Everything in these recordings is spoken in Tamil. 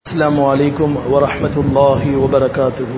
السلام عليكم ورحمة الله وبركاته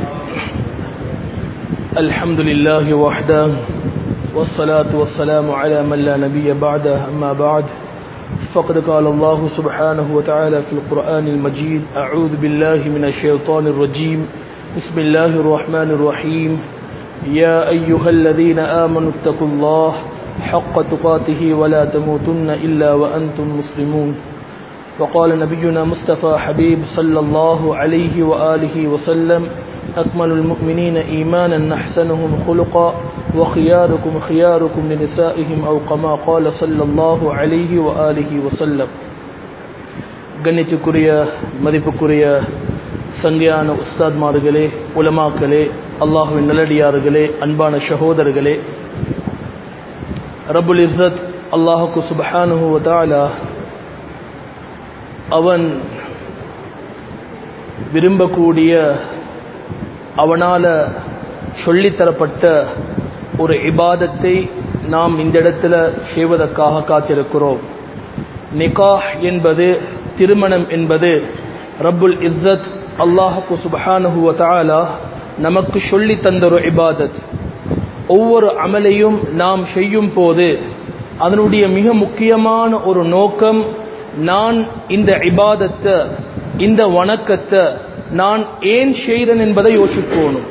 الحمد لله وحده والصلاة والسلام على من لا نبي بعده أما بعد فقد قال الله سبحانه وتعالى في القرآن المجيد أعوذ بالله من الشيطان الرجيم بسم الله الرحمن الرحيم يا أيها الذين آمنوا اتقوا الله حق تقاته ولا تموتن إلا وأنتم مسلمون وقال نبينا مصطفى حبيب صلى الله عليه وآله وسلم أكمل المؤمنين إيمانا أحسنهم خلقا وخياركم خياركم لنسائهم أو كما قال صلى الله عليه وآله وسلم கண்ணியத்துக்குரிய மதிப்புக்குரிய சங்கையான உஸ்தாத்மார்களே உலமாக்களே அல்லாஹுவின் நல்லடியார்களே அன்பான சகோதரர்களே ரபுல் இஸ்ஸத் அல்லாஹுக்கு சுபஹானுஹு வதாலா அவன் விரும்பக்கூடிய அவனால் சொல்லித்தரப்பட்ட ஒரு இபாதத்தை நாம் இந்த இடத்துல செய்வதற்காக காத்திருக்கிறோம் நிகாஹ் என்பது திருமணம் என்பது ரப்புல் இஸ்ஸத் அல்லாஹுக்கு சுபஹானுஹுவ தாலா நமக்கு சொல்லி தந்த ஒரு இபாதத் ஒவ்வொரு அமலையும் நாம் செய்யும் போது அதனுடைய மிக முக்கியமான ஒரு நோக்கம் நான் இந்த இபாதத்தை இந்த வணக்கத்தை நான் ஏன் செய்கிறேன் என்பதை யோசிக்கணும்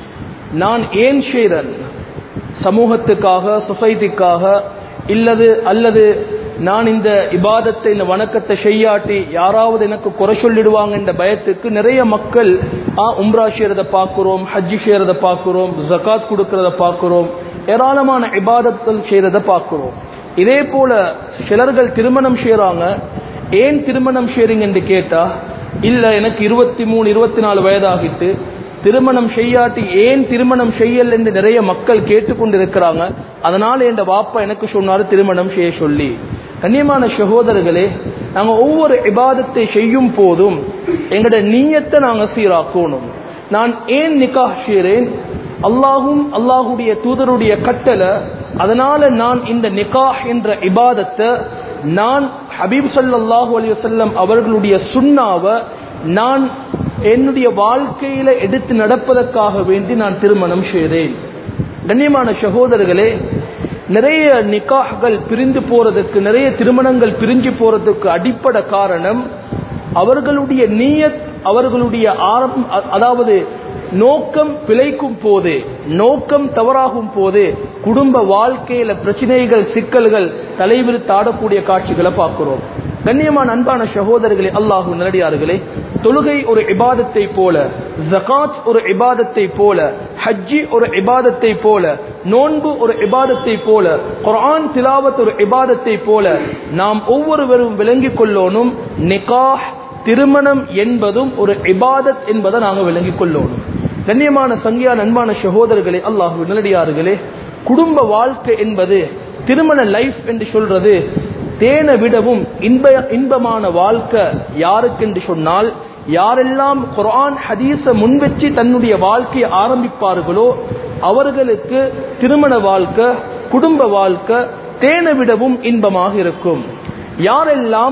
நான் ஏன் செய்கிறேன் சமூகத்துக்காக சொசைட்டிக்காக இல்லது அல்லது நான் இந்த இபாதத்தை இந்த வணக்கத்தை செய்யாட்டி யாராவது எனக்கு குறை சொல்லிடுவாங்க என்ற பயத்துக்கு நிறைய மக்கள் உம்ரா செய்யறத பார்க்கிறோம் ஹஜ்ஜி செய்யறத பார்க்கிறோம் ஜக்காத் கொடுக்கறத பார்க்கிறோம் ஏராளமான இபாதத்தில் செய்யறத பார்க்கிறோம் இதே போல சிலர்கள் திருமணம் செய்யறாங்க ஏன் திருமணம் செய்றீங்க என்று கேட்டா இல்ல எனக்கு இருபத்தி மூணு இருபத்தி நாலு வயதாகிட்டு திருமணம் செய்யாட்டி ஏன் திருமணம் செய்யல் என்று நிறைய மக்கள் கேட்டுக்கொண்டு இருக்கிறாங்க அதனால என் வாப்பா எனக்கு சொன்னாரு திருமணம் செய்ய சொல்லி கண்ணியமான சகோதரர்களே நாங்க ஒவ்வொரு இபாதத்தை செய்யும் போதும் எங்களோட நீயத்தை நாங்க சீராக்கணும் நான் ஏன் நிக்காஹ் செய்கிறேன் அல்லாஹும் அல்லாஹுடைய தூதருடைய கட்டளை அதனால நான் இந்த நிக்காஹ் என்ற இபாதத்தை நான் ஹபீப் சல்லாஹூ அலி வல்லம் அவர்களுடைய சுண்ணாவை நான் என்னுடைய வாழ்க்கையில எடுத்து நடப்பதற்காக வேண்டி நான் திருமணம் செய்தேன் கண்ணியமான சகோதரர்களே நிறைய நிக்காஹ்கள் பிரிந்து போறதுக்கு நிறைய திருமணங்கள் பிரிஞ்சு போறதுக்கு அடிப்படை காரணம் அவர்களுடைய நீயத் அவர்களுடைய ஆரம் அதாவது நோக்கம் பிழைக்கும் போது நோக்கம் தவறாகும் போது குடும்ப வாழ்க்கையில பிரச்சனைகள் சிக்கல்கள் தலைவிரித்து ஆடக்கூடிய காட்சிகளை பார்க்கிறோம் கண்ணியமான அன்பான சகோதரர்களே அல்லாஹூ நல்லடியார்களே தொழுகை ஒரு இபாதத்தை போல ஜகாத் ஒரு இபாதத்தை போல ஹஜ்ஜி ஒரு இபாதத்தை போல நோன்பு ஒரு இபாதத்தை போல குரான் திலாவத் ஒரு இபாதத்தை போல நாம் ஒவ்வொருவரும் விளங்கிக் கொள்ளோனும் நிகாஹ் திருமணம் என்பதும் ஒரு இபாதத் என்பதை நாங்கள் விளங்கிக் கொள்ளணும் கண்ணியமான சங்கியான அன்பான சகோதரர்களே அல்லாஹு நல்லடியார்களே குடும்ப வாழ்க்கை என்பது திருமண லைஃப் என்று சொல்றது தேனை விடவும் இன்ப இன்பமான வாழ்க்கை யாருக்கு என்று சொன்னால் யாரெல்லாம் குரான் ஹதீஸ முன்வச்சு தன்னுடைய வாழ்க்கையை ஆரம்பிப்பார்களோ அவர்களுக்கு திருமண வாழ்க்கை குடும்ப வாழ்க்கை தேனை விடவும் இன்பமாக இருக்கும் யாரெல்லாம்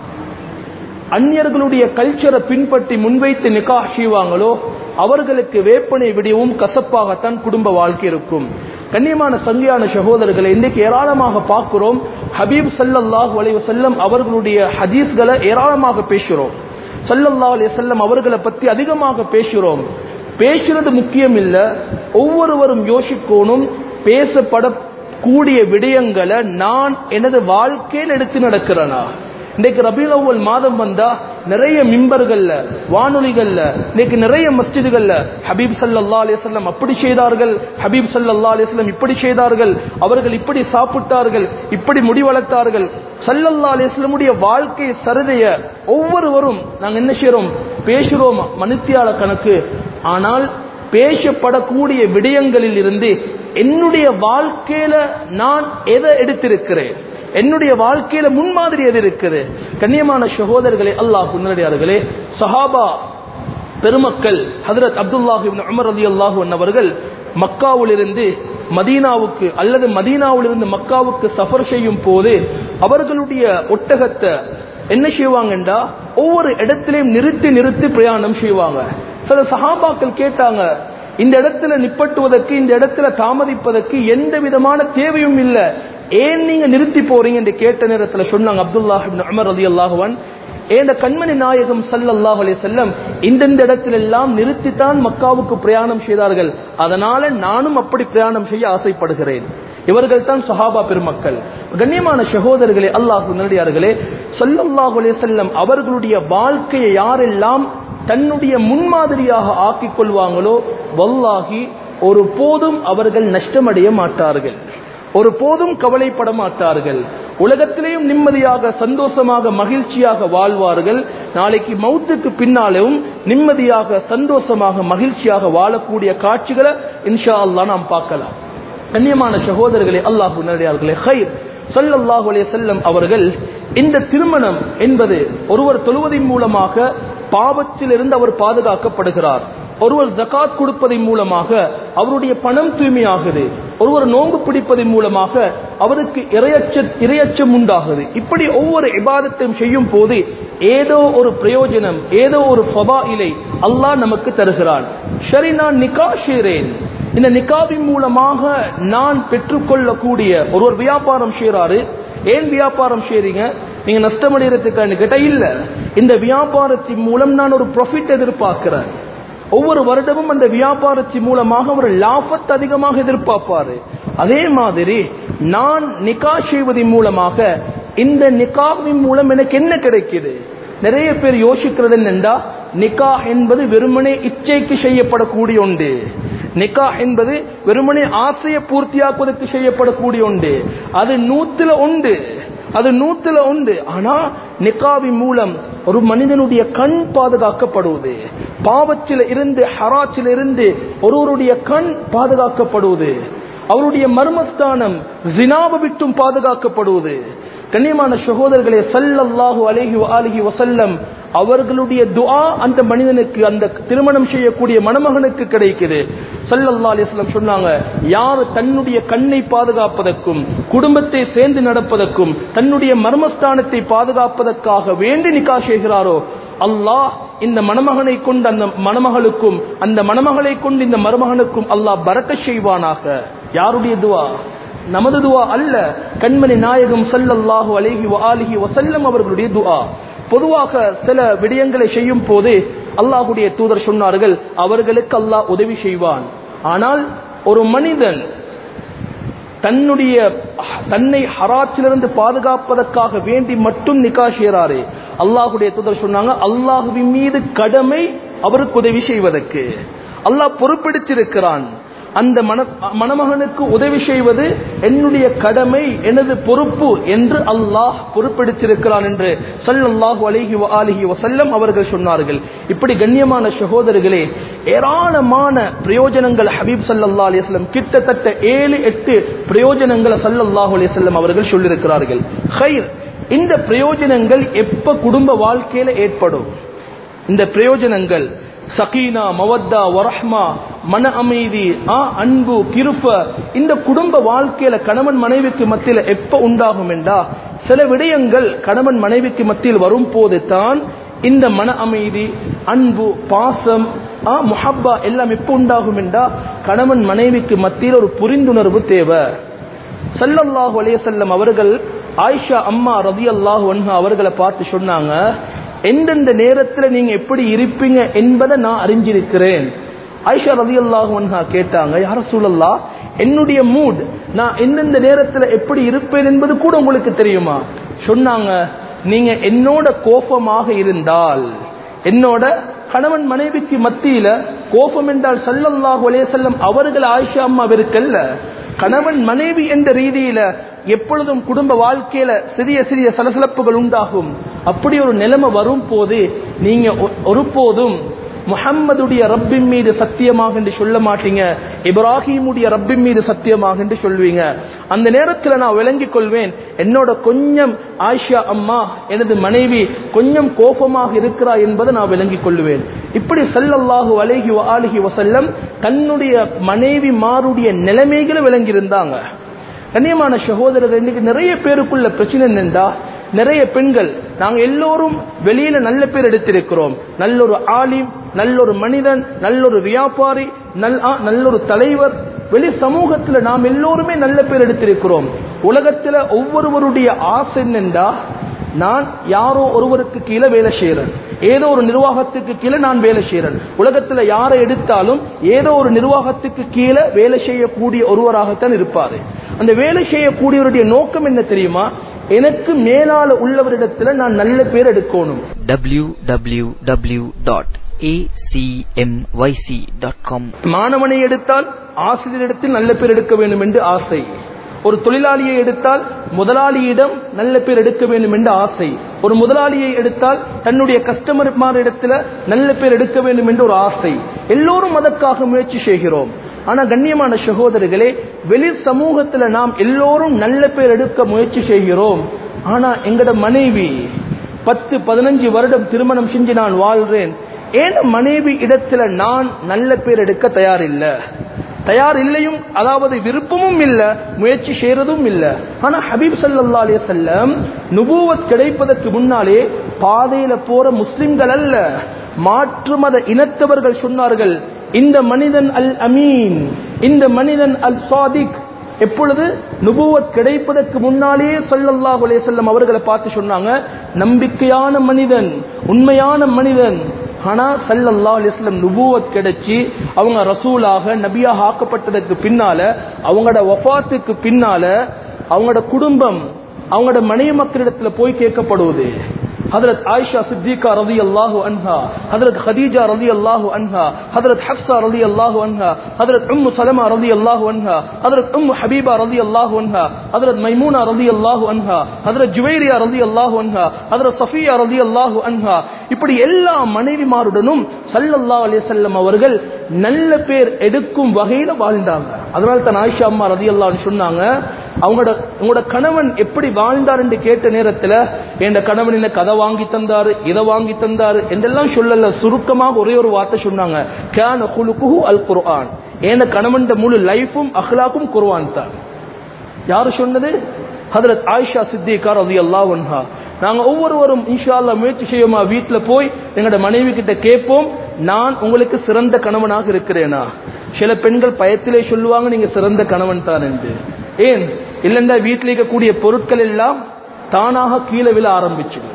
அந்நியர்களுடைய கல்ச்சரை பின்பற்றி முன்வைத்து நிக்கா செய்வாங்களோ அவர்களுக்கு வேப்பனை விடவும் கசப்பாகத்தான் குடும்ப வாழ்க்கை இருக்கும் கண்ணியமான சங்கியான சகோதரர்களை இன்றைக்கு ஏராளமாக பார்க்கிறோம் ஹபீப் சல்லல்லாஹ் வலைவ செல்லம் அவர்களுடைய ஹதீஸ்களை ஏராளமாக பேசுகிறோம் சல்லல்லா அலி செல்லம் அவர்களை பற்றி அதிகமாக பேசுகிறோம் பேசுறது முக்கியம் இல்ல ஒவ்வொருவரும் யோசிக்கணும் பேசப்படக்கூடிய விடயங்களை நான் எனது வாழ்க்கையில் எடுத்து நடக்கிறேனா இன்னைக்கு ரபீல் அவ்வல் மாதம் வந்தா நிறைய மிம்பர்கள்ல வானொலிகள்ல இன்னைக்கு நிறைய மஸ்ஜிதுகள்ல ஹபீப் சல்லா அலிஸ்லாம் அப்படி செய்தார்கள் ஹபீப் சல்லா அலிஸ்லாம் இப்படி செய்தார்கள் அவர்கள் இப்படி சாப்பிட்டார்கள் இப்படி முடிவளர்த்தார்கள் சல்லல்லா அலிஸ்லமுடைய வாழ்க்கை சருதைய ஒவ்வொருவரும் நாங்க என்ன செய்யறோம் பேசுறோம் மனுத்தியால கணக்கு ஆனால் பேசப்படக்கூடிய விடயங்களில் இருந்து என்னுடைய வாழ்க்கையில நான் எதை எடுத்திருக்கிறேன் என்னுடைய வாழ்க்கையில முன்மாதிரி எது இருக்குது கண்ணியமான சகோதரர்களே அல்லாஹ் உன்னடியார்களே சஹாபா பெருமக்கள் ஹதரத் அப்துல்லாஹி உமர் அலி அல்லாஹு அவர்கள் மக்காவிலிருந்து மதீனாவுக்கு அல்லது மதீனாவிலிருந்து மக்காவுக்கு சஃபர் செய்யும் போது அவர்களுடைய ஒட்டகத்தை என்ன செய்வாங்கண்டா ஒவ்வொரு இடத்திலையும் நிறுத்தி நிறுத்தி பிரயாணம் செய்வாங்க சில சஹாபாக்கள் கேட்டாங்க இந்த இடத்துல நிப்பட்டுவதற்கு இந்த இடத்துல தாமதிப்பதற்கு எந்த விதமான தேவையும் இல்ல ஏன் நீங்க நிறுத்தி போறீங்க என்று கேட்ட நேரத்துல சொன்னாங்க அப்துல்லாஹ் இப்னு உமர் ரலியல்லாஹு அன்ஹு ஏந்த கண்மணி நாயகம் சல்லல்லாஹு அலைஹி வஸல்லம் இந்தந்த இடத்துல எல்லாம் நிறுத்தித்தான் மக்காவுக்கு பிரயாணம் செய்தார்கள் அதனால நானும் அப்படி பிரயாணம் செய்ய ஆசைப்படுகிறேன் இவர்கள் தான் சஹாபா பெருமக்கள் கண்ணியமான சகோதரர்களே அல்லாஹு நல்லடியார்களே சல்லல்லாஹு அலைஹி வஸல்லம் அவர்களுடைய வாழ்க்கையை யாரெல்லாம் தன்னுடைய முன்மாதிரியாக ஆக்கிக் கொள்வாங்களோ வல்லாஹி ஒரு போதும் அவர்கள் நஷ்டமடைய மாட்டார்கள் ஒரு போதும் கவலைப்பட மாட்டார்கள் உலகத்திலேயும் நிம்மதியாக சந்தோஷமாக மகிழ்ச்சியாக வாழ்வார்கள் நாளைக்கு மௌத்துக்கு பின்னாலும் நிம்மதியாக சந்தோஷமாக மகிழ்ச்சியாக வாழக்கூடிய காட்சிகளை இன்ஷா அல்லாஹ் நாம் பார்க்கலாம் கண்ணியமான சகோதரர்களே அல்லாஹு நல்லடியார்களே ஹைர் ஸல்லல்லாஹு அலைஹி வஸல்லம் அவர்கள் இந்த திருமணம் என்பது ஒருவர் தொழுவதின் மூலமாக பாவத்திலிருந்து அவர் பாதுகாக்கப்படுகிறார் ஒருவர் ஜகாத் கொடுப்பதன் மூலமாக அவருடைய பணம் தூய்மையாகுது ஒருவர் நோன்பு பிடிப்பதன் மூலமாக அவருக்கு இரையச்ச இரையச்சம் உண்டாகுது இப்படி ஒவ்வொரு இபாதத்தையும் செய்யும் போது ஏதோ ஒரு பிரயோஜனம் ஏதோ ஒரு ஃபபாயிலை அல்லாஹ் நமக்கு தருகிறான் சரி நான் நிக்கா செய்றேன் இந்த நிக்காவின் மூலமாக நான் பெற்றுக்கொள்ளக்கூடிய ஒருவர் வியாபாரம் செய்றாரு ஏன் வியாபாரம் செய்றீங்க நீங்க நஷ்டமடைகிறதுக்கு கிட்ட இல்ல இந்த வியாபாரத்தின் மூலம் நான் ஒரு ப்ராஃபிட் எதிர்பார்க்கிறேன் ஒவ்வொரு வருடமும் அந்த வியாபாரத்தின் மூலமாக ஒரு லாபத்தை அதிகமாக எதிர்பார்ப்பாரு அதே மாதிரி நான் நிக்கா செய்வதன் மூலமாக இந்த நிக்காவின் மூலம் எனக்கு என்ன கிடைக்குது நிறைய பேர் யோசிக்கிறது என்னண்டா நிக்கா என்பது வெறுமனே இச்சைக்கு செய்யப்படக்கூடிய ஒன்று நிக்கா என்பது வெறுமனே ஆசையை பூர்த்தியாக்குவதற்கு செய்யப்படக்கூடிய ஒன்று அது நூத்துல உண்டு அது நூத்துல உண்டு ஆனா நிக்காவின் மூலம் ஒரு மனிதனுடைய கண் பாதுகாக்கப்படுவது பாவத்தில் இருந்து ஹராச்சில் இருந்து ஒருவருடைய கண் பாதுகாக்கப்படுவது அவருடைய மர்மஸ்தானம் ஜினாவ விட்டும் பாதுகாக்கப்படுவது கண்ணியமான சகோதரர்களே சல்லல்லாஹு அலைஹி அலிஹி வசல்லம் அவர்களுடைய துஆ அந்த மனிதனுக்கு அந்த திருமணம் செய்யக்கூடிய மணமகனுக்கு கிடைக்குது சல்லல்லா அலிஸ்லம் சொன்னாங்க யார் தன்னுடைய கண்ணை பாதுகாப்பதற்கும் குடும்பத்தை சேர்ந்து நடப்பதற்கும் தன்னுடைய மர்மஸ்தானத்தை பாதுகாப்பதற்காக வேண்டி நிக்கா செய்கிறாரோ அல்லாஹ் இந்த மணமகனை கொண்டு அந்த மணமகளுக்கும் அந்த மணமகளை கொண்டு இந்த மருமகனுக்கும் அல்லாஹ் பறக்க செய்வானாக யாருடைய துவா நமது துவா அல்ல கண்மணி நாயகம் சல்லல்லாஹு அலைஹி வஆலிஹி வசல்லம் அவர்களுடைய துஆ பொதுவாக சில விடயங்களை செய்யும் போது அல்லாஹுடைய தூதர் சொன்னார்கள் அவர்களுக்கு அல்லாஹ் உதவி செய்வான் ஆனால் ஒரு மனிதன் தன்னுடைய தன்னை ஹராச்சிலிருந்து பாதுகாப்பதற்காக வேண்டி மட்டும் நிக்கா செய்யறாரு அல்லாஹுடைய தூதர் சொன்னாங்க அல்லாஹுவின் மீது கடமை அவருக்கு உதவி செய்வதற்கு அல்லாஹ் பொறுப்பெடுத்திருக்கிறான் அந்த மன மணமகனுக்கு உதவி செய்வது என்னுடைய கடமை எனது பொறுப்பு என்று அல்லாஹ் பொறுப்பெடுத்திருக்கிறான் என்று சல்லல்லாஹு அலைஹி அலிஹி வசல்லம் அவர்கள் சொன்னார்கள் இப்படி கண்ணியமான சகோதரர்களே ஏராளமான பிரயோஜனங்கள் ஹபீப் சல்லல்லா அலிஸ்லம் கிட்டத்தட்ட ஏழு எட்டு பிரயோஜனங்களை சல்லல்லாஹு அலிஸ்லம் அவர்கள் சொல்லியிருக்கிறார்கள் ஹைர் இந்த பிரயோஜனங்கள் எப்ப குடும்ப வாழ்க்கையில ஏற்படும் இந்த பிரயோஜனங்கள் சகீனா மவத்தா வரஹ்மா மன அமைதி ஆ அன்பு கிருப்ப இந்த குடும்ப வாழ்க்கையில கணவன் மனைவிக்கு மத்தியில எப்ப உண்டாகும் என்றா சில விடயங்கள் கணவன் மனைவிக்கு மத்தியில் வரும் போது தான் இந்த மன அமைதி அன்பு பாசம் ஆ முஹப்பா எல்லாம் எப்ப உண்டாகும் என்றா கணவன் மனைவிக்கு மத்தியில் ஒரு புரிந்துணர்வு தேவை சல்லல்லாஹு அலையசல்லம் அவர்கள் ஆயிஷா அம்மா ரதி அல்லாஹு அவர்களை பார்த்து சொன்னாங்க எந்தெந்த நேரத்தில் நீங்க எப்படி இருப்பீங்க என்பதை நான் அறிஞ்சிருக்கிறேன் ஐஷா ரதி அல்லாஹா கேட்டாங்க யார சூழல்லா என்னுடைய மூட் நான் எந்தெந்த நேரத்தில் எப்படி இருப்பேன் என்பது கூட உங்களுக்கு தெரியுமா சொன்னாங்க நீங்க என்னோட கோபமாக இருந்தால் என்னோட கணவன் மனைவிக்கு மத்தியில கோபம் என்றால் சல்லல்லாஹு அலேசல்லம் அவர்கள் ஆயிஷா அம்மா இருக்கல்ல கணவன் மனைவி என்ற ரீதியில எப்பொழுதும் குடும்ப வாழ்க்கையில சிறிய சிறிய சலசலப்புகள் உண்டாகும் அப்படி ஒரு நிலைமை வரும் போது நீங்க ஒருபோதும் முகம்மதுடைய ரப்பின் மீது சத்தியமாக என்று சொல்ல மாட்டீங்க இப்ராஹிமுடைய ரப்பின் மீது சத்தியமாக என்று சொல்வீங்க அந்த நேரத்தில் நான் விளங்கிக் கொள்வேன் என்னோட கொஞ்சம் ஆயிஷா அம்மா எனது மனைவி கொஞ்சம் கோபமாக இருக்கிறா என்பதை நான் விளங்கிக் கொள்வேன் இப்படி சல்லல்லாஹு அலைஹி ஆலிஹி வசல்லம் தன்னுடைய மனைவி மாருடைய நிலைமைகளை விளங்கியிருந்தாங்க கண்ணியமான சகோதரர் இன்னைக்கு நிறைய பேருக்குள்ள பிரச்சனை என்னண்டா நிறைய பெண்கள் நாங்க எல்லோரும் வெளியில நல்ல பேர் எடுத்திருக்கிறோம் நல்லொரு ஆலிம் நல்லொரு மனிதன் நல்லொரு வியாபாரி நல் ஆ, நல்லொரு தலைவர் வெளி சமூகத்துல நாம் எல்லோருமே நல்ல பேர் எடுத்திருக்கிறோம் உலகத்துல ஒவ்வொருவருடைய ஆசை என்னண்டா நான் யாரோ ஒருவருக்கு கீழே வேலை செய்யறேன் ஏதோ ஒரு நிர்வாகத்துக்கு கீழே நான் வேலை செய்யறேன் உலகத்துல யாரை எடுத்தாலும் ஏதோ ஒரு நிர்வாகத்துக்கு கீழே வேலை செய்யக்கூடிய ஒருவராகத்தான் இருப்பாரு அந்த வேலை செய்யக்கூடியவருடைய நோக்கம் என்ன தெரியுமா எனக்கு மேலால உள்ளவரிடத்துல நான் நல்ல பேர் எடுக்கணும் www.acmyc.com மாணவனை எடுத்தால் ஆசிரியரிடத்தில் நல்ல பேர் எடுக்க வேண்டும் என்று ஆசை ஒரு தொழிலாளியை எடுத்தால் முதலாளியிடம் நல்ல பேர் எடுக்க வேண்டும் என்ற ஆசை ஒரு முதலாளியை எடுத்தால் தன்னுடைய கஸ்டமர் இடத்துல நல்ல பேர் எடுக்க வேண்டும் என்ற ஒரு ஆசை எல்லோரும் அதற்காக முயற்சி செய்கிறோம் ஆனா கண்ணியமான சகோதரர்களே வெளி சமூகத்துல நாம் எல்லோரும் நல்ல பேர் எடுக்க முயற்சி செய்கிறோம் ஆனா எங்கட மனைவி பத்து பதினஞ்சு வருடம் திருமணம் செஞ்சு நான் வாழ்றேன் ஏன் மனைவி இடத்துல நான் நல்ல பேர் எடுக்க தயாரில்லை தயார் இல்லையும் அதாவது விருப்பமும் இல்ல முயற்சி செய்யறதும் இல்ல ஆனா ஹபீப் சல்லா அலைய செல்லம் நுபுவத் கிடைப்பதற்கு முன்னாலே பாதையில போற முஸ்லிம்கள் அல்ல மாற்று மத இனத்தவர்கள் சொன்னார்கள் இந்த மனிதன் அல் அமீன் இந்த மனிதன் அல் சாதிக் எப்பொழுது நுபுவத் கிடைப்பதற்கு முன்னாலேயே சல்லல்லாஹு அலைஹி வஸல்லம் அவர்களை பார்த்து சொன்னாங்க நம்பிக்கையான மனிதன் உண்மையான மனிதன் ஆனா சல்லல்லாஹு அலைஹி வஸல்லம் நுபுவத் கிடைச்சி அவங்க ரசூலாக நபியாக ஆக்கப்பட்டதற்கு பின்னால அவங்களோட வஃபாத்துக்கு பின்னால அவங்களோட குடும்பம் அவங்களோட மனைவி மக்களிடத்துல போய் கேட்கப்படுவது ஹதரத் ஆயிஷா சித்திகா ரதி அல்லாஹு அன்ஹா ஹதரத் ஹதீஜா ரதி அல்லாஹு அன்ஹா ஹதரத் ஹப்சா ரதி அல்லாஹு அன்ஹா ஹதரத் உம்மு சலமா ரதி அல்லாஹு அன்ஹா ஹதரத் உம்மு ஹபீபா ரதி அல்லாஹு அன்ஹா ஹதரத் மைமூனா ரதி அல்லாஹு அன்ஹா ஹதரத் ஜுவைரியா ரதி அல்லாஹு அன்ஹா ஹதரத் சஃபியா ரதி அல்லாஹு அன்ஹா இப்படி எல்லா மனைவிமாருடனும் சல்லல்லாஹு அலைஹி வஸல்லம் அவர்கள் நல்ல பேர் எடுக்கும் வகையில வாழ்ந்தாங்க அதனால தான் ஆயிஷா அம்மா ரதி அல்லாஹ்னு சொன்னாங்க அவங்களோட உங்களோட கணவன் எப்படி வாழ்ந்தார் என்று கேட்ட நேரத்துல என் கணவன் என்ன கதை வாங்கி தந்தாரு இதை வாங்கி தந்தாரு என்றெல்லாம் சொல்லல சுருக்கமாக ஒரே ஒரு வார்த்தை சொன்னாங்க கேன குலுக்குஹு அல் குர்ஆன் என் கணவன் முழு லைஃபும் அஹ்லாக்கும் குர்ஆன் தான் யாரு சொன்னது ஹதரத் ஆயிஷா சித்திகா ரதி அல்லாஹ் அன்ஹா நாங்க ஒவ்வொருவரும் இன்ஷா அல்லாஹ் முயற்சி செய்யுமா வீட்டுல போய் எங்களோட மனைவி கிட்ட கேட்போம் நான் உங்களுக்கு சிறந்த கணவனாக இருக்கிறேனா சில பெண்கள் பயத்திலே சொல்லுவாங்க நீங்க சிறந்த கணவன் தான் என்று ஏன் இல்லைண்டா வீட்டில் இருக்கக்கூடிய பொருட்கள் எல்லாம் தானாக கீழே விழ ஆரம்பிச்சிடும்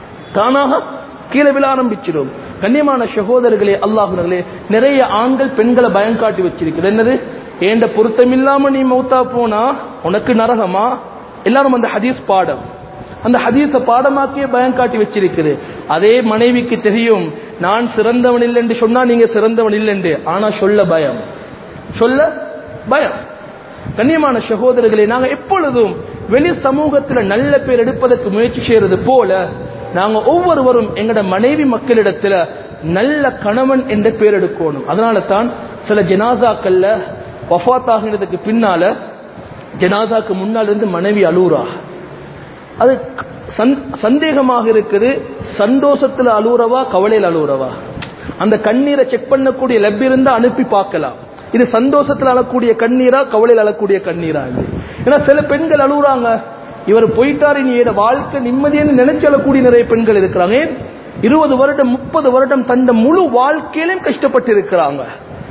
தானாக கீழே விழ ஆரம்பிச்சிடும் கண்ணியமான சகோதரர்களே அல்லாஹுனர்களே நிறைய ஆண்கள் பெண்களை பயம் காட்டி வச்சிருக்குது என்னது ஏண்ட பொருத்தம் இல்லாம நீ மௌத்தா போனா உனக்கு நரகமா எல்லாரும் அந்த ஹதீஸ் பாடம் அந்த ஹதீஸ பாடமாக்கியே பயம் காட்டி வச்சிருக்குது அதே மனைவிக்கு தெரியும் நான் சிறந்தவன் இல்லை என்று சொன்னா நீங்க சிறந்தவன் இல்லை என்று ஆனா சொல்ல பயம் சொல்ல பயம் கண்ணியமான சகோதரர்களே நாங்க எப்பொழுதும் வெளி சமூகத்துல நல்ல பேர் எடுப்பதற்கு முயற்சி செய்யறது போல நாங்க ஒவ்வொருவரும் எங்கட மனைவி மக்களிடத்துல நல்ல கணவன் என்ற பேர் எடுக்கணும் அதனால தான் சில ஜனாசாக்கள்ல வஃத் ஆகினதுக்கு பின்னால ஜனாசாக்கு முன்னால் இருந்து மனைவி அலூரா அது சந்தேகமாக இருக்குது சந்தோஷத்துல அலூரவா கவலையில் அலூரவா அந்த கண்ணீரை செக் பண்ணக்கூடிய லெப் இருந்தா அனுப்பி பார்க்கலாம் இது சந்தோஷத்துல அழக்கூடிய கண்ணீரா கவலையில் அழக்கூடிய கண்ணீரா இது ஏன்னா சில பெண்கள் அழுகுறாங்க இவர் போயிட்டாரு நீ வாழ்க்கை நிம்மதின்னு நினைச்சு அழக்கூடிய நிறைய பெண்கள் இருக்கிறாங்க இருபது வருடம் முப்பது வருடம் தந்த முழு வாழ்க்கையிலும் கஷ்டப்பட்டு இருக்கிறாங்க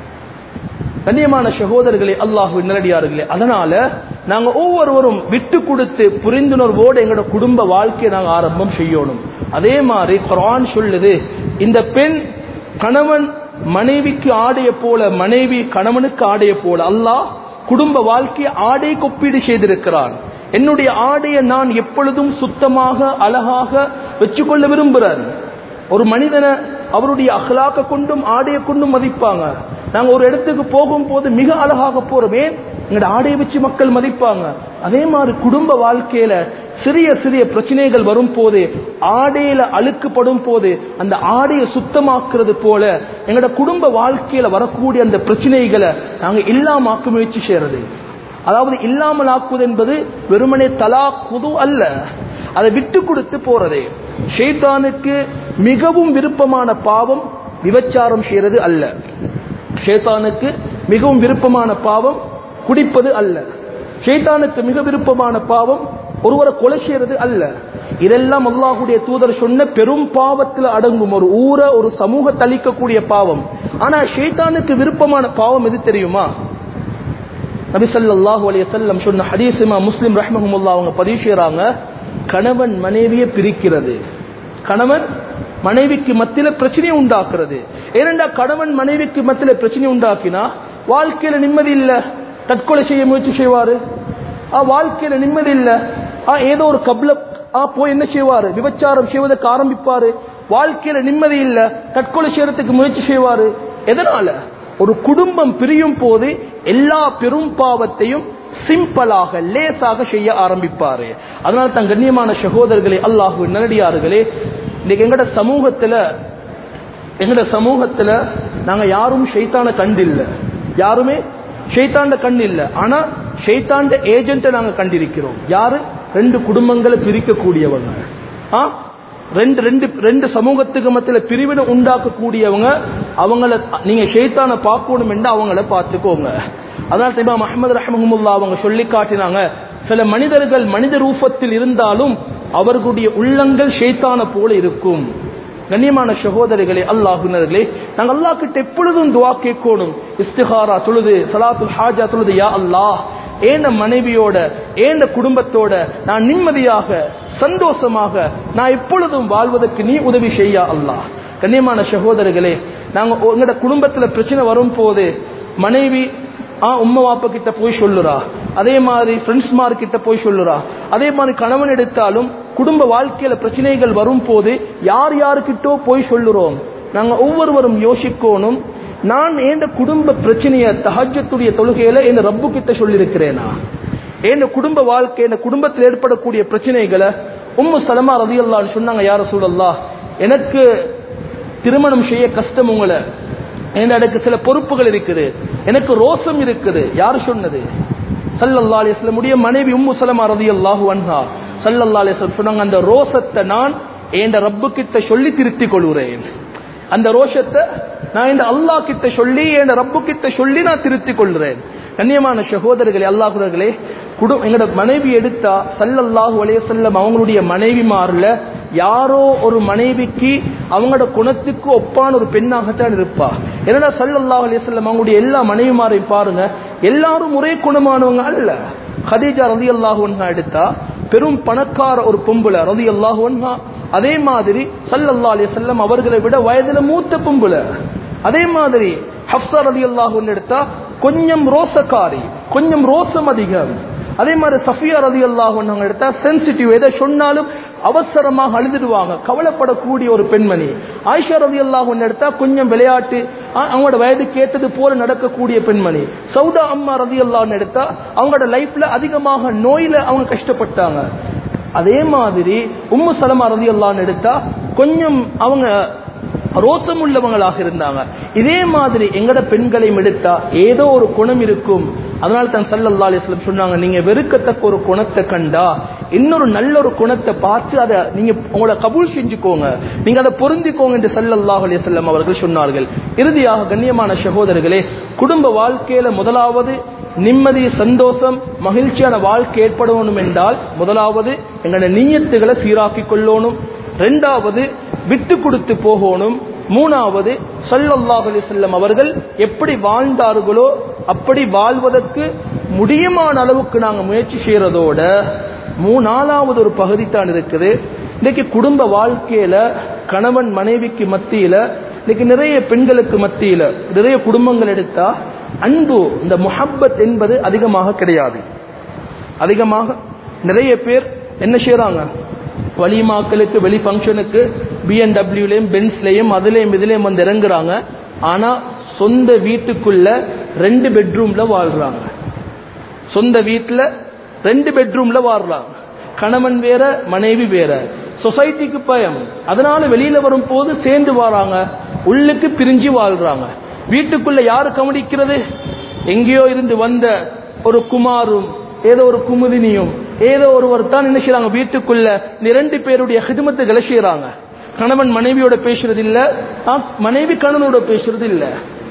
கண்ணியமான சகோதரர்களே அல்லாஹு நிலடியார்களே அதனால நாங்க ஒவ்வொருவரும் விட்டு கொடுத்து புரிந்துணர்வோடு எங்களோட குடும்ப வாழ்க்கையை நாங்க ஆரம்பம் செய்யணும் அதே மாதிரி குரான் சொல்லுது இந்த பெண் கணவன் மனைவிக்கு ஆடைய போல மனைவி கணவனுக்கு ஆடைய போல அல்லாஹ் குடும்ப வாழ்க்கையை ஆடை கொப்பீடு செய்திருக்கிறான் என்னுடைய ஆடையை நான் எப்பொழுதும் சுத்தமாக அழகாக வச்சுக்கொள்ள விரும்புகிறேன் ஒரு மனிதனை அவருடைய அகலாக்க கொண்டும் ஆடையை கொண்டும் மதிப்பாங்க நாங்க ஒரு இடத்துக்கு போகும்போது மிக அழகாக போறோமே எங்களோட ஆடையை வச்சு மக்கள் மதிப்பாங்க அதே மாதிரி குடும்ப வாழ்க்கையில சிறிய சிறிய பிரச்சனைகள் வரும் போது ஆடையில அழுக்குப்படும் போது அந்த ஆடையை சுத்தமாக்குறது போல எங்களோட குடும்ப வாழ்க்கையில வரக்கூடிய அந்த பிரச்சனைகளை நாங்க இல்லாம முயற்சி செய்யறது அதாவது இல்லாமல் ஆக்குவது என்பது வெறுமனே தலா குது அல்ல அதை விட்டு கொடுத்து போறதே ஷேத்தானுக்கு மிகவும் விருப்பமான பாவம் விபச்சாரம் செய்யறது அல்ல ஷேத்தானுக்கு மிகவும் விருப்பமான பாவம் குடிப்பது அல்ல ஷேத்தானுக்கு மிக விருப்பமான பாவம் ஒருவரை கொலை செய்யறது அல்ல இதெல்லாம் அல்லாஹுடைய தூதர் சொன்ன பெரும் பாவத்தில் அடங்கும் ஒரு ஊரை ஒரு சமூக தளிக்கக்கூடிய பாவம் ஆனா ஷைத்தானுக்கு விருப்பமான பாவம் எது தெரியுமா நபி ஸல்லல்லாஹு அலைஹி வஸல்லம் சொன்ன ஹதீஸ் இமாம் முஸ்லிம் ரஹ்மஹுல்லாஹ் அவங்க பதிவு செய்றாங்க கணவன் மனைவியை பிரிக்கிறது கணவன் மனைவிக்கு மத்தியில பிரச்சனையை உண்டாக்குறது ஏனென்றா கணவன் மனைவிக்கு மத்தியில பிரச்சனை உண்டாக்கினா வாழ்க்கையில நிம்மதி இல்ல தற்கொலை செய்ய முயற்சி செய்வாரு ஆ வாழ்க்கையில நிம்மதி இல்ல ஆ ஏதோ ஒரு கப்ல ஆ போய் என்ன செய்வாரு விபச்சாரம் செய்வதற்கு ஆரம்பிப்பாரு வாழ்க்கையில நிம்மதி இல்ல தற்கொலை செய்யறதுக்கு முயற்சி செய்வாரு எதனால ஒரு குடும்பம் பிரியும் போது எல்லா பெரும் பாவத்தையும் சிம்பிளாக லேசாக செய்ய ஆரம்பிப்பாரு அதனால தான் கண்ணியமான சகோதரர்களே அல்லாஹு நல்லடியார்களே இன்னைக்கு எங்கட சமூகத்துல எங்கட சமூகத்துல நாங்க யாரும் ஷைத்தான கண்டில்ல யாருமே ஷைத்தாண்ட கண் இல்ல ஆனா ஷைத்தாண்ட ஏஜென்ட்டை நாங்க கண்டிருக்கிறோம் யாரு ரெண்டு குடும்பங்களை பிரிக்கக்கூடியவங்க ஆ ரெண்டு ரெண்டு ரெண்டு சமூகத்துக்கு மத்தியில பிரிவினை உண்டாக்கக்கூடியவங்க அவங்கள நீங்க ஷைத்தான பார்க்கணும் என்று அவங்கள பார்த்துக்கோங்க அதான் திபா மஹமது ரஹமுல்லா அவங்க சொல்லி காட்டினாங்க சில மனிதர்கள் மனித ரூபத்தில் இருந்தாலும் அவர்களுடைய உள்ளங்கள் ஷைத்தான போல இருக்கும் கண்ணியமான சகோதரிகளே அல்லாஹுனர்களே நாங்கள் அல்லாஹ் கிட்ட எப்பொழுதும் துவா கேட்கணும் இஸ்திகாரா தொழுது சலாத்துல் ஹாஜா தொழுது யா அல்லாஹ் ஏந்த மனைவியோட ஏந்த குடும்பத்தோட நான் நிம்மதியாக சந்தோஷமாக நான் எப்பொழுதும் வாழ்வதற்கு நீ உதவி செய்யா அல்லாஹ் கண்ணியமான சகோதரர்களே நாங்க உங்களோட குடும்பத்துல பிரச்சனை வரும் போது மனைவி ஆ உம்மா வாப்பா கிட்ட போய் சொல்லுறா அதே மாதிரி ஃப்ரெண்ட்ஸ் மார் கிட்ட போய் சொல்லுறா அதே மாதிரி கணவன் எடுத்தாலும் குடும்ப வாழ்க்கையில பிரச்சனைகள் வரும் போது யார் யாருக்கிட்டோ போய் சொல்லுறோம் நாங்க ஒவ்வொருவரும் யோசிக்கணும் நான் ஏண்ட குடும்ப பிரச்சனைய தஹஜத்துடைய தொழுகையில என் ரப்பு கிட்ட சொல்லியிருக்கிறேனா என் குடும்ப வாழ்க்கை என் குடும்பத்தில் ஏற்படக்கூடிய பிரச்சனைகளை உம்மு சலமா ரதியல்லான்னு சொன்னாங்க யார சூழல்லா எனக்கு திருமணம் செய்ய கஷ்டம் உங்களை எனக்கு சில பொறுப்புகள் இருக்குது எனக்கு ரோசம் இருக்குது யாரு சொன்னது சல்லல்லா அலிஸ்லம் உடைய மனைவி உம்மு சலமா ரதியல்லாஹு அன்ஹா சல்லல்லா அலிஸ்லம் சொன்னாங்க அந்த ரோசத்தை நான் என் ரப்பு கிட்ட சொல்லி திருத்திக் கொள்கிறேன் அந்த ரோஷத்தை நான் இந்த அல்லாஹ் கிட்ட சொல்லி என் ரப்பு கிட்ட சொல்லி நான் திருத்திக் கொள்கிறேன் கண்ணியமான சகோதரர்களே அல்லாஹுரர்களே குடும் எங்களோட மனைவி எடுத்தா சல்லல்லாஹு அலைய செல்லம் அவங்களுடைய மனைவிமார்ல யாரோ ஒரு மனைவிக்கு அவங்களோட குணத்துக்கு ஒப்பான ஒரு பெண்ணாகத்தான் இருப்பா என்னடா சல்லல்லாஹு அலைய செல்லம் அவங்களுடைய எல்லா மனைவிமாரையும் பாருங்க எல்லாரும் ஒரே குணமானவங்க அல்ல ஹதீஜா ரதி அல்லாஹு எடுத்தா பெரும் பணக்கார ஒரு பொம்புல ரதி அல்லாஹு அதே மாதிரி சல்லல்லா அலி செல்லம் அவர்களை விட வயதுல மூத்த பொம்புல அதே மாதிரி ஹப்சா ரதி அல்லாஹு எடுத்தா கொஞ்சம் ரோசக்காரி கொஞ்சம் ரோசம் அதிகம் அதே மாதிரி சஃபியா ரதி அல்லாஹ் எடுத்தா சென்சிட்டிவ் எதை சொன்னாலும் அவசரமாக அழுதுடுவாங்க கவலைப்படக்கூடிய ஒரு பெண்மணி ஆயிஷா ரதி அல்லாஹ் எடுத்தா கொஞ்சம் விளையாட்டு அவங்களோட வயது கேட்டது போல நடக்கக்கூடிய பெண்மணி சவுதா அம்மா ரதி அல்லாஹ் எடுத்தா அவங்களோட லைஃப்ல அதிகமாக நோயில அவங்க கஷ்டப்பட்டாங்க அதே மாதிரி உம்மு சலமா ரதி அல்லான்னு எடுத்தா கொஞ்சம் அவங்க ரோசம் உள்ளவங்களாக இருந்தாங்க இதே மாதிரி எங்கட பெண்களையும் எடுத்தா ஏதோ ஒரு குணம் இருக்கும் அதனால தான் சல்லல்லா அலிஸ்லம் சொன்னாங்க நீங்க வெறுக்கத்தக்க ஒரு குணத்தை கண்டா இன்னொரு நல்ல ஒரு குணத்தை பார்த்து அதை நீங்க உங்களை கபூல் செஞ்சுக்கோங்க நீங்க அதை பொருந்திக்கோங்க என்று சல்லல்லாஹ் அலிஸ்லம் அவர்கள் சொன்னார்கள் இறுதியாக கண்ணியமான சகோதரர்களே குடும்ப வாழ்க்கையில முதலாவது நிம்மதி சந்தோஷம் மகிழ்ச்சியான வாழ்க்கை ஏற்படணும் என்றால் முதலாவது எங்களோட நீயத்துகளை சீராக்கி கொள்ளணும் ரெண்டாவது விட்டு கொடுத்து போகணும் மூணாவது சல்லல்லாஹ் அலிசல்லம் அவர்கள் எப்படி வாழ்ந்தார்களோ அப்படி வாழ்வதற்கு முடியுமான அளவுக்கு நாங்கள் முயற்சி செய்யறதோட மூணாலாவது ஒரு பகுதி தான் இருக்குது இன்னைக்கு குடும்ப வாழ்க்கையில கணவன் மனைவிக்கு மத்தியில இன்னைக்கு நிறைய பெண்களுக்கு மத்தியில நிறைய குடும்பங்கள் எடுத்தா அன்பு இந்த முஹப்பத் என்பது அதிகமாக கிடையாது அதிகமாக நிறைய பேர் என்ன செய்யறாங்க வலிமாக்களுக்கு வெளி ஃபங்க்ஷனுக்கு பிஎன்டபிள்யூலையும் பென்ஸ்லையும் அதுலேயும் இதுலேயும் வந்து இறங்குறாங்க ஆனா சொந்த வீட்டுக்குள்ள ரெண்டு பெட்ரூம்ல வாழ்றாங்க சொந்த வீட்டுல ரெண்டு பெட்ரூம்ல வாழ்றாங்க கணவன் வேற மனைவி வேற சொசைட்டிக்கு பயம் அதனால வெளியில வரும் போது சேர்ந்து வராங்க உள்ளுக்கு பிரிஞ்சு வாழ்றாங்க வீட்டுக்குள்ள யாரு கவனிக்கிறது எங்கேயோ இருந்து வந்த ஒரு குமாரும் ஏதோ ஒரு குமுதினியும் ஏதோ ஒருவர் தான் என்ன செய்யறாங்க வீட்டுக்குள்ள இந்த ரெண்டு பேருடைய ஹிதமத்துகளை செய்யறாங்க கணவன் மனைவியோட பேசுறது இல்ல மனைவி கணவனோட பேசுறது இல்ல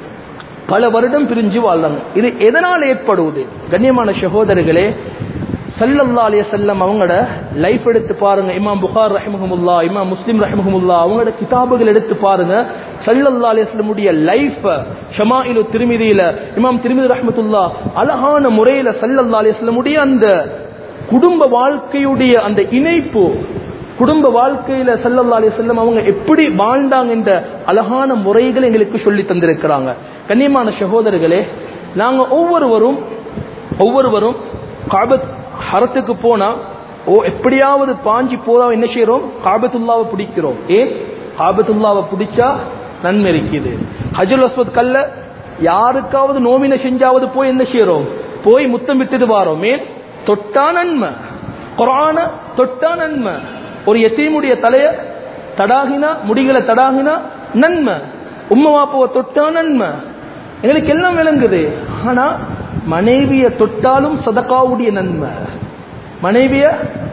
பல வருடம் பிரிஞ்சு வாழ்றாங்க இது எதனால் ஏற்படுவது கண்ணியமான சகோதரர்களே சல்லல்லா அலைய செல்லம் அவங்களோட லைஃப் எடுத்து பாருங்க இமாம் புகார் ரஹிமஹமுல்லா இமாம் முஸ்லிம் ரஹிமஹமுல்லா அவங்களோட கிதாபுகள் எடுத்து பாருங்க சல்லல்லா அலைய செல்லமுடைய லைஃப் ஷமாயிலு திருமிதியில இமாம் திருமிதி ரஹமத்துல்லா அழகான முறையில சல்லல்லா அலைய செல்லமுடைய அந்த குடும்ப வாழ்க்கையுடைய அந்த இணைப்பு குடும்ப வாழ்க்கையில சல்லல்லா அலைய செல்லம் அவங்க எப்படி வாழ்ந்தாங்க என்ற அழகான முறைகளை எங்களுக்கு சொல்லி தந்திருக்கிறாங்க கண்ணியமான சகோதரர்களே நாங்க ஒவ்வொருவரும் ஒவ்வொருவரும் காபத் ஹரத்துக்கு போனா ஓ எப்படியாவது பாஞ்சி போதா என்ன செய்யறோம் காபத்துல்லாவை பிடிக்கிறோம் ஏன் காபத்துல்லாவை பிடிச்சா நன்மை இருக்குது ஹஜுல் அஸ்வத் கல்ல யாருக்காவது நோவினை செஞ்சாவது போய் என்ன செய்யறோம் போய் முத்தம் விட்டுட்டு வாரோம் ஏன் தொட்டா நன்மை குரான தொட்டா நன்மை ஒரு எத்தீமுடைய தலைய தடாகினா முடிகளை தடாகினா நன்மை உம்மா வாப்புவ தொட்டா நன்மை எங்களுக்கு எல்லாம் விளங்குது ஆனா மனைவிய தொட்டாலும் சதக்காவுடைய நன்மை மனைவிய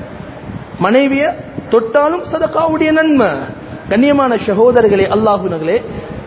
மனைவிய தொட்டாலும் சதக்காவுடைய நன்மை கண்ணியமான சகோதரர்களே அல்லாஹுனர்களே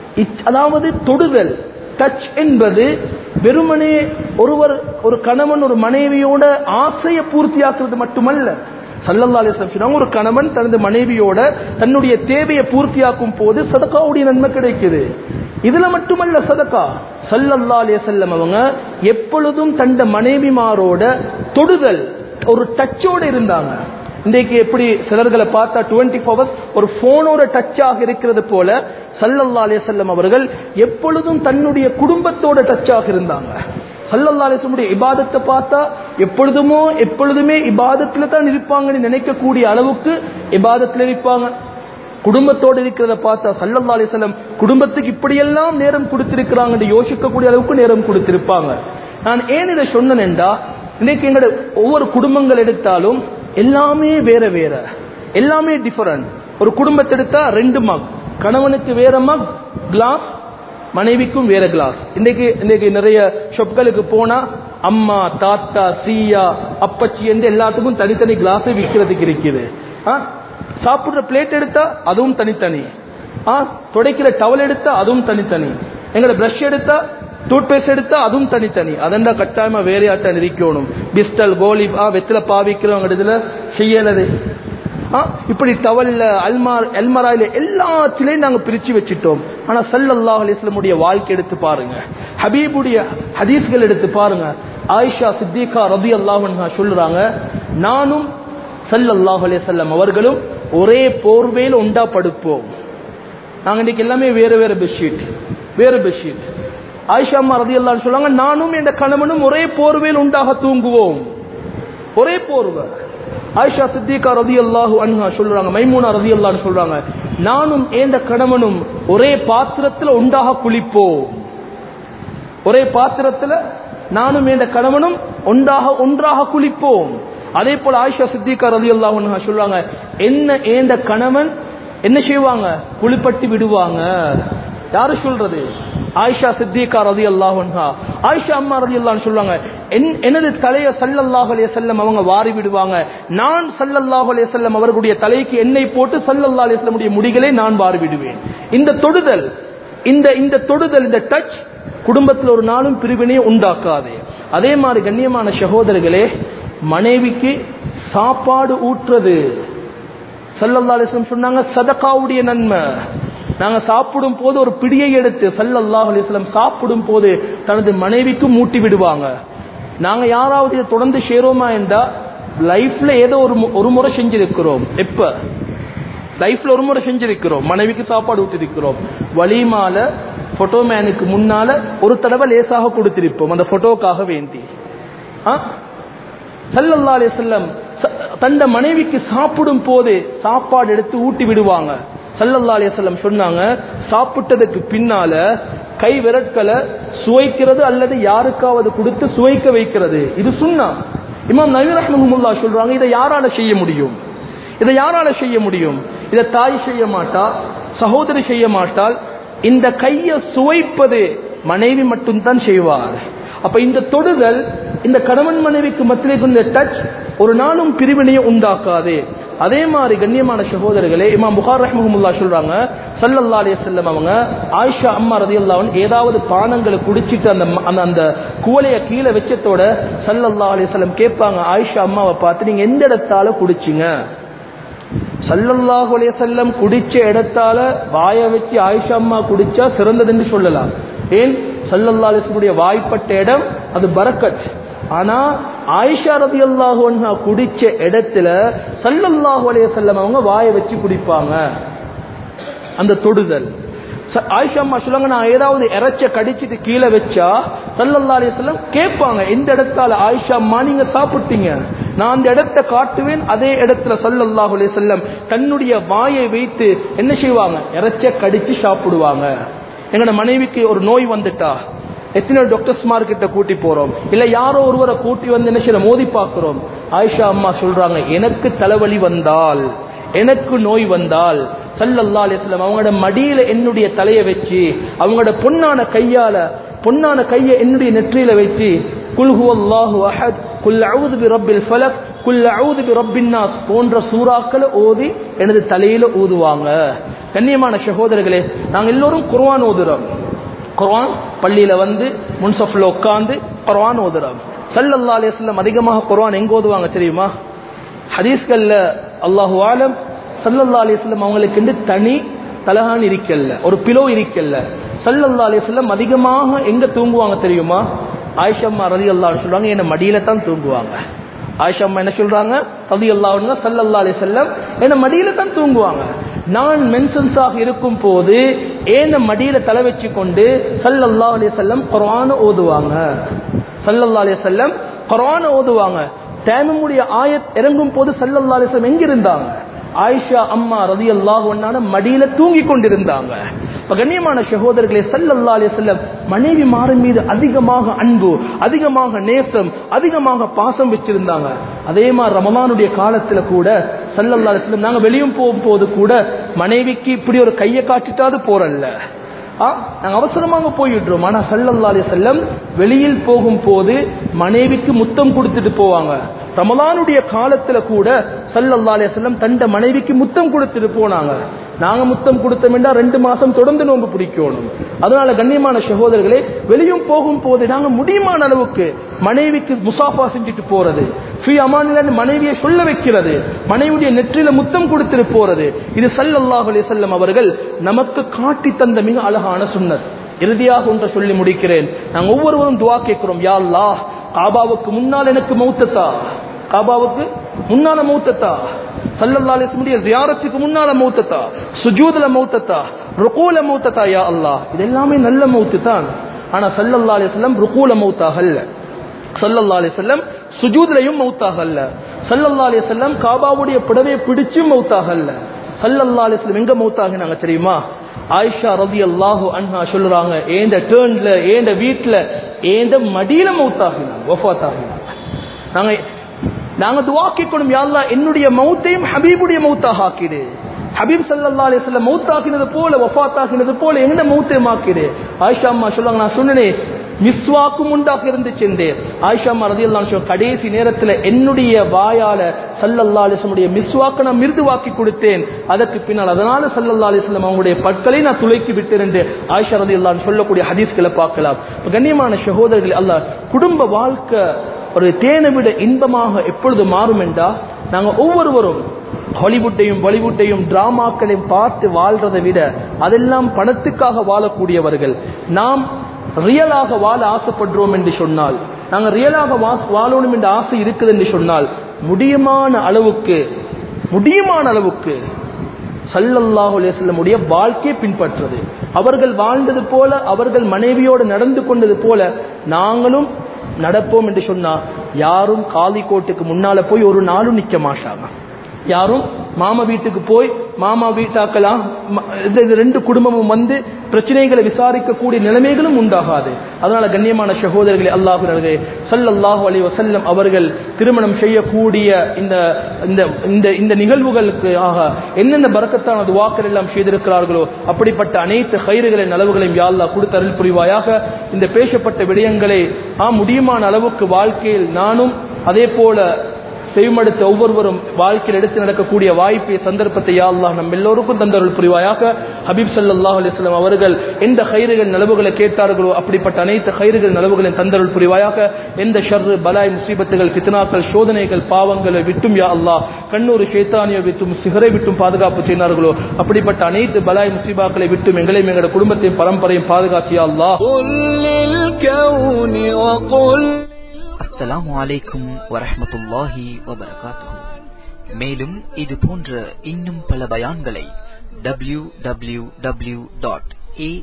அதாவது தொடுதல் டச் என்பது வெறுமனே ஒருவர் ஒரு கணவன் ஒரு மனைவியோட ஆசையை பூர்த்தியாக்குறது மட்டுமல்ல சல்லல்லா அலிஸ்லாம் ஒரு கணவன் தனது மனைவியோட தன்னுடைய தேவையை பூர்த்தியாக்கும் போது சதக்காவுடைய நன்மை கிடைக்குது இதுல மட்டுமல்ல சதக்கா சல்லல்லா அலிசல்லம் அவங்க எப்பொழுதும் தந்த மனைவிமாரோட தொடுதல் ஒரு டச்சோட இருந்தாங்க இன்றைக்கு எப்படி சிலர்களை பார்த்தா டுவெண்ட்டி ஹவர்ஸ் ஒரு போனோட டச்சாக இருக்கிறது போல சல்லல்லா அலிசல்லம் அவர்கள் எப்பொழுதும் தன்னுடைய குடும்பத்தோட டச்சாக இருந்தாங்க சல்லல்லா அலிசல்லுடைய இபாதத்தை பார்த்தா எப்பொழுதுமோ எப்பொழுதுமே இபாதத்துல தான் இருப்பாங்கன்னு நினைக்கக்கூடிய அளவுக்கு இபாதத்தில் இருப்பாங்க குடும்பத்தோடு இருக்கிறத பார்த்தா சல்லல்லா அலிசல்லம் குடும்பத்துக்கு இப்படியெல்லாம் நேரம் கொடுத்திருக்கிறாங்க யோசிக்கக்கூடிய அளவுக்கு நேரம் கொடுத்திருப்பாங்க நான் ஏன் இதை சொன்னேன்டா இன்னைக்கு எங்களோட ஒவ்வொரு குடும்பங்கள் எடுத்தாலும் எல்லாமே வேற வேற எல்லாமே டிஃபரண்ட் ஒரு குடும்பத்தை எடுத்தா ரெண்டு மக் கணவனுக்கு வேற மக் கிளாஸ் மனைவிக்கும் வேற கிளாஸ் இன்னைக்கு இன்னைக்கு நிறைய ஷொப்களுக்கு போனா அம்மா தாத்தா சீயா அப்பச்சி என்று எல்லாத்துக்கும் தனித்தனி கிளாஸ் விற்கிறதுக்கு இருக்குது சாப்பிடுற பிளேட் எடுத்தா அதுவும் தனித்தனி ஆ துடைக்கிற டவல் எடுத்தா அதுவும் தனித்தனி எங்களை பிரஷ் எடுத்தா டூத் பேஸ்ட் எடுத்தா அதுவும் தனித்தனி அதெண்டா கட்டாயமா வேறையாத்தான் இருக்கணும் பிஸ்டல் கோலி ஆ வெத்தில பாவிக்கிறவங்க இதுல செய்யலது ஆ இப்படி டவல்ல அல்மார் எல்மராயில எல்லாத்திலையும் நாங்க பிரிச்சு வச்சுட்டோம் ஆனா சல்லல்லாஹ் அலிஸ்லமுடைய வாழ்க்கை எடுத்து பாருங்க ஹபீபுடைய ஹதீஸ்கள் எடுத்து பாருங்க ஆயிஷா சித்திகா ரதி அல்லாஹ் சொல்றாங்க நானும் சல்லல்லாஹ் அலிசல்லம் அவர்களும் ஒரே போர்வையில் உண்டா படுப்போம் நாங்க இன்னைக்கு எல்லாமே வேற வேற பெட்ஷீட் வேற பெட்ஷீட் ஆயிஷா அம்மா ரதி அல்லான்னு சொல்லுவாங்க நானும் என் கணவனும் ஒரே போர்வையில் உண்டாக தூங்குவோம் ஒரே போர்வை ஆயிஷா சித்திகா ரதி அல்லாஹு அன்ஹா சொல்றாங்க மைமூனா ரதி அல்லான்னு சொல்றாங்க நானும் ஏந்த கணவனும் ஒரே பாத்திரத்துல உண்டாக குளிப்போம் ஒரே பாத்திரத்துல நானும் என்ற கணவனும் ஒன்றாக ஒன்றாக குளிப்போம் அதே போல ஆயிஷா சித்திகா ரதி அல்லாஹ் சொல்றாங்க என்ன ஏந்த கணவன் என்ன செய்வாங்க குளிப்பட்டு விடுவாங்க யாரு சொல்றது ஆயிஷா சித்திகா ரதி அல்லாஹா ஆயிஷா அம்மா ரதி அல்லான்னு சொல்லுவாங்க எனது தலைய சல்லல்லாஹு அலைய செல்லம் அவங்க வாரி விடுவாங்க நான் சல்லல்லாஹு அலைய செல்லம் அவர்களுடைய தலைக்கு எண்ணெய் போட்டு சல்லல்லா அலைய செல்லமுடைய முடிகளை நான் வாரி விடுவேன் இந்த தொடுதல் இந்த இந்த தொடுதல் இந்த டச் குடும்பத்தில் ஒரு நாளும் பிரிவினையை உண்டாக்காது அதே மாதிரி கண்ணியமான சகோதரர்களே மனைவிக்கு சாப்பாடு ஊற்றுறது சல்லல்லா அலிஸ்லம் சொன்னாங்க சதக்காவுடைய நன்மை நாங்க சாப்பிடும் போது ஒரு பிடியை எடுத்து சல்லல்லாஹ் அலிஸ்லம் சாப்பிடும் போது தனது மனைவிக்கு மூட்டி விடுவாங்க நாங்க யாராவது இதை தொடர்ந்து சேரோமா என்றா லைஃப்ல ஏதோ ஒரு ஒரு முறை செஞ்சிருக்கிறோம் எப்ப லைஃப்ல ஒரு முறை செஞ்சிருக்கிறோம் மனைவிக்கு சாப்பாடு ஊட்டிருக்கிறோம் வலிமால போட்டோமேனுக்கு முன்னால ஒரு தடவை லேசாக கொடுத்திருப்போம் அந்த போட்டோக்காக வேண்டி சல்லல்லா அலி செல்லம் தந்த மனைவிக்கு சாப்பிடும் போது சாப்பாடு எடுத்து ஊட்டி விடுவாங்க சல்லல்லா அலி செல்லம் சொன்னாங்க சாப்பிட்டதுக்கு பின்னால கை விரட்களை சுவைக்கிறது அல்லது யாருக்காவது கொடுத்து சுவைக்க வைக்கிறது இது சுண்ணா இமாம் நவீர் ரஹ்மஹமுல்லா சொல்றாங்க இதை யாரால செய்ய முடியும் இதை யாரால செய்ய முடியும் இதை தாய் செய்ய மாட்டா சகோதரி செய்ய மாட்டால் இந்த கையை சுவைப்பது மனைவி மட்டும்தான் செய்வார் அப்ப இந்த தொடுதல் இந்த கணவன் மனைவிக்கு மத்தியில் இந்த டச் ஒரு நாளும் பிரிவினையை உண்டாக்காது அதே மாதிரி கண்ணியமான சகோதரர்களே இமாம் புகார் ரஹ்மஹமுல்லா சொல்றாங்க சல்லல்லா அலைஹி வஸல்லம் அவங்க ஆயிஷா அம்மா ரதியல்லாஹு அன்ஹா ஏதாவது பானங்களை குடிச்சிட்டு அந்த ம- அந்த அந்த குவளைய கீழே வச்சத்தோட சல்லல்லா அலைஹி வஸல்லம் கேட்பாங்க ஆயிஷா அம்மாவை பார்த்து நீங்க எந்த இடத்தால குடிச்சீங்க சல்லல்லாஹு அலைஹி வஸல்லம் குடிச்ச இடத்தால வாய வச்சு ஆயிஷா அம்மா குடிச்சா சிறந்ததுன்னு சொல்லலாம் ஏன் சல்லல்லாஹு அலைஹி வஸல்லுடைய வாய்ப்பட்ட இடம் அது பரக்கத் ஆனா ஆயிஷா ரதியல்லாஹு அன்ஹா குடிச்ச இடத்துல சல்லல்லாஹு அலைஹி வஸல்லம் அவங்க வாய வச்சு குடிப்பாங்க அந்த தொடுதல் ச- ஆயிஷா அம்மா சொல்லுவாங்க நான் ஏதாவது இறைச்ச கடிச்சிட்டு கீழே வச்சா சல்லல்லா அலைஹி வஸல்லம் கேட்பாங்க எந்த இடத்தால ஆயிஷா அம்மா நீங்க சாப்பிட்டீங்க நான் அந்த இடத்தை காட்டுவேன் அதே இடத்துல சல்லல்லாஹு அலைஹி வஸல்லம் தன்னுடைய வாயை வைத்து என்ன செய்வாங்க இறைச்ச கடிச்சு சாப்பிடுவாங்க எங்களோட மனைவிக்கு ஒரு நோய் வந்துட்டா எத்தனை டாக்டர்ஸ்மார் கிட்ட கூட்டி போறோம் இல்ல யாரோ ஒருவரை கூட்டி வந்து என்ன செய்யற மோதி பார்க்கிறோம் ஆயிஷா அம்மா சொல்றாங்க எனக்கு தலைவலி வந்தால் எனக்கு நோய் வந்தால் சல்லல்லா அலிஸ்லாம் அவங்களோட மடியில என்னுடைய தலையை வச்சு அவங்களோட பொன்னான கையால பொன்னான கையை என்னுடைய நெற்றியில வச்சு குல் ஹுவல்லாஹு அஹத் குல் அவுது பி ரப்பில் ஃபலக் குல் அவுது பி ரப்பின் நாஸ் போன்ற சூறாக்களை ஓதி எனது தலையில ஊதுவாங்க கண்ணியமான சகோதரர்களே நாங்க எல்லோரும் குர்ஆன் ஓதுறோம் குர்ஆன் பள்ளியில வந்து முன்சஃப்ல உட்கார்ந்து குர்ஆன் ஓதுறோம் சல்லல்லா அலைஹி வஸல்லம் அதிகமாக குர்ஆன் எங்க ஓதுவாங்க தெரியுமா ஹதீஸ்கள்ல அல்லாஹு ஆலம் சல்லல்லா அலிஸ்லம் அவங்களுக்கு வந்து தனி தலகான் இருக்கல்ல ஒரு பிலோ இருக்கல்ல சல்லல்லா அலிஸ்லம் அதிகமாக எங்க தூங்குவாங்க தெரியுமா ஆயிஷம்மா ரதி அல்லா சொல்லுவாங்க என்ன மடியில தான் தூங்குவாங்க ஆயிஷம்மா என்ன சொல்றாங்க ரதி அல்லா சல்லல்லா அலிசல்லம் என்ன மடியில தான் தூங்குவாங்க நான் மென்சன்ஸாக இருக்கும் போது ஏன மடியில தலை வச்சு கொண்டு சல்லல்லா அலிசல்லம் குர்ஆன ஓதுவாங்க சல்லல்லா அலிசல்லம் குர்ஆன ஓதுவாங்க தேமமுடைய ஆயத் இறங்கும் போது சல்லல்லா அலிஸ்லம் எங்க இருந்தாங்க ஆயிஷா அம்மா ரதி அல்லாஹ் மடியில தூங்கி கொண்டிருந்தாங்க இப்ப கண்ணியமான சகோதரர்களே சல்லல்லா அலிஸ்லம் மனைவி மாறன் மீது அதிகமாக அன்பு அதிகமாக நேசம் அதிகமாக பாசம் வச்சிருந்தாங்க அதே மாதிரி ரமலானுடைய காலத்துல கூட சல்லல்லா அலிஸ்லம் நாங்க வெளியும் போகும்போது கூட மனைவிக்கு இப்படி ஒரு கையை காட்டிட்டாது போறல்ல ஆ, நாங்க அவசரமாக போயிடுறோம் ஆனா சல்லல்லா அலைஹி வஸல்லம் வெளியில் போகும் போது மனைவிக்கு முத்தம் கொடுத்துட்டு போவாங்க ரமலானுடைய காலத்துல கூட சல்லல்லா அலைஹி வஸல்லம் தண்ட மனைவிக்கு முத்தம் கொடுத்துட்டு போனாங்க நாங்க முத்தம் கொடுத்தோம்னா ரெண்டு மாசம் தொடர்ந்து நோன்பு பிடிக்கணும் அதனால கண்ணியமான சகோதரர்களே வெளியும் போகும் போது நாங்க முடியுமான அளவுக்கு மனைவிக்கு முசாஃபா செஞ்சுட்டு போறது ஃபி அமானிலன்னு மனைவியை சொல்ல வைக்கிறது மனைவியுடைய நெற்றில முத்தம் கொடுத்துட்டு போறது இது சல்லல்லாஹு அலைஹி வஸல்லம் அவர்கள் நமக்கு காட்டி தந்த மிக அழகான சுன்னத் இறுதியாக ஒன்றை சொல்லி முடிக்கிறேன் நாங்க ஒவ்வொருவரும் துவா கேட்கிறோம் யா அல்லாஹ் காபாவுக்கு முன்னால் எனக்கு மௌத்தத்தா காபாவுக்கு முன்னால மௌத்தத்தா சல்லல்லா அலிஸ்முடைய ஜியாரத்துக்கு முன்னால மௌத்தத்தா சுஜூதுல மௌத்தத்தா ருகூல மௌத்தத்தா யா அல்லாஹ் இது எல்லாமே நல்ல மௌத்து தான் ஆனா சல்லல்லா அலிஸ்லம் ருகூல மௌத்தாகல்ல சல்லல்லா அலிஸ்லம் சுஜூத்லையும் மௌத்தாகல்ல சல்லல்லா அலிஸ்லம் காபாவுடைய புடவையை பிடிச்சும் மௌத்தாகல்ல சல்லல்லா அலிஸ்லம் எங்க மௌத்தாகினாங்க தெரியுமா ஆயிஷா ரதி அல்லாஹு அன்ஹா சொல்றாங்க ஏந்த டேர்ன்ல ஏந்த வீட்டுல ஏந்த மடியில மௌத்தாகினாங்க வஃபாத்தாகினாங்க நாங்க நாங்க துவா கேட்கணும் யா அல்லாஹ் என்னுடைய மௌத்தையும் ஹபீபுடைய மௌத்தாக ஆக்கிடு ஹபீப் சல்லல்லா அலைஹி வஸல்லம் மௌத்தாக்கினது போல வஃபாத்தாக்கினது போல என்ன மௌத்தையும் ஆக்கிடு ஆயிஷா அம்மா சொல்லுவாங்க நான் சொன்னேனே மிஸ்வாக்கும் உண்டாக இருந்துச்சு ஆயிஷா அம்மா ரதியல்லாஹு அன்ஹா கடைசி நேரத்துல என்னுடைய வாயால சல்லல்லா அலிஸ்லமுடைய மிஸ்வாக்க நான் மிருதுவாக்கி கொடுத்தேன் அதற்கு பின்னால் அதனால சல்லல்லா அலிஸ்லம் அவங்களுடைய பற்களை நான் துளைக்கி விட்டேன் என்று ஆயிஷா ரதியல்லாஹு சொல்லக்கூடிய ஹதீஸ்களை பார்க்கலாம் இப்ப கண்ணியமான சகோதரர்கள் அல்லாஹ் குடும்ப வாழ்க்கை ஒரு தேனை விட இன்பமாக எப்பொழுது மாறும் என்றா நாங்க ஒவ்வொருவரும் ஹாலிவுட்டையும் பாலிவுட்டையும் டிராமாக்களையும் பார்த்து வாழ்றதை விட அதெல்லாம் பணத்துக்காக வாழக்கூடியவர்கள் நாம் ரியலாக வாழ ஆசைப்படுறோம் என்று சொன்னால் நாங்க ரியலாக வா- வாழணும் என்ற ஆசை இருக்குது என்று சொன்னால் முடியுமான அளவுக்கு முடியுமான அளவுக்கு சல்லல்லாஹு அலைஹி வஸல்லமுடைய வாழ்க்கையை பின்பற்றுறது அவர்கள் வாழ்ந்தது போல அவர்கள் மனைவியோடு நடந்து கொண்டது போல நாங்களும் நடப்போம் என்று சொன்னா யாரும் காலி கோட்டுக்கு முன்னால போய் ஒரு நாளும் நிக்க மாட்டாங்க யாரும் மாமா வீட்டுக்கு போய் மாமா வீட்டாக்கலாம் ம- இது இது ரெண்டு குடும்பமும் வந்து பிரச்சனைகளை விசாரிக்கக்கூடிய நிலைமைகளும் உண்டாகாது அதனால கண்ணியமான சகோதரர்களே அல்லாஹு நல்கே சல்லல்லாஹு அலைஹி வஸல்லம் அவர்கள் திருமணம் செய்யக்கூடிய இந்த இந்த இந்த இந்த நிகழ்வுகளுக்கு ஆக என்னென்ன பறக்கத்தான துவாக்கள் எல்லாம் செய்திருக்கிறார்களோ அப்படிப்பட்ட அனைத்து கயிறுகளை நலவுகளையும் யா அல்லாஹ் கொடுத்து அருள் புரிவாயாக இந்த பேசப்பட்ட விடயங்களை ஆ முடியுமான அளவுக்கு வாழ்க்கையில் நானும் அதே போல செய்மடுத்த ஒவ்வொருவரும் வாழ்க்கையில் எடுத்து நடக்கக்கூடிய வாய்ப்பை சந்தர்ப்பத்தை யா அல்லாஹ் நம் எல்லோருக்கும் தந்தருள் புரிவாயாக ஹபீப் ஸல்லல்லாஹு அலைஹி வஸல்லம் அவர்கள் எந்த கைறுகள் நலவுகளை கேட்டார்களோ அப்படிப்பட்ட அனைத்து கைறுகள் நலவுகளின் தந்தருள் புரிவாயாக எந்த ஷர்ரு பலாய் முசீபத்துகள் ஃபித்னாக்கள் சோதனைகள் பாவங்களை விட்டும் யா அல்லாஹ் கண்ணூர் ஷைத்தானியை விட்டும் சிகரை விட்டும் பாதுகாப்பு செய்தார்களோ அப்படிப்பட்ட அனைத்து பலாய் முசீபாக்களை விட்டும் எங்களையும் எங்களுடைய குடும்பத்தையும் பரம்பரையும் பாதுகாத்தியா அல்லாஹ் قل للكون وقل அஸ்ஸலாமு அலைக்கும் வரஹ்மத்துல்லாஹி வபரகாத்துஹு மேலும் இது போன்ற இன்னும் பல பயான்களை W W W dot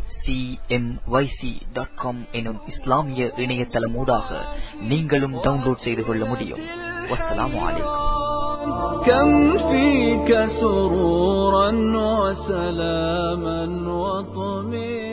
dot com எனும் இஸ்லாமிய இணையதளமூடாக நீங்களும் டவுன்லோட் செய்து கொள்ள முடியும் வஸ்ஸலாமு அலைக்கும் كم فيك سرورا وسلاما وطمئنا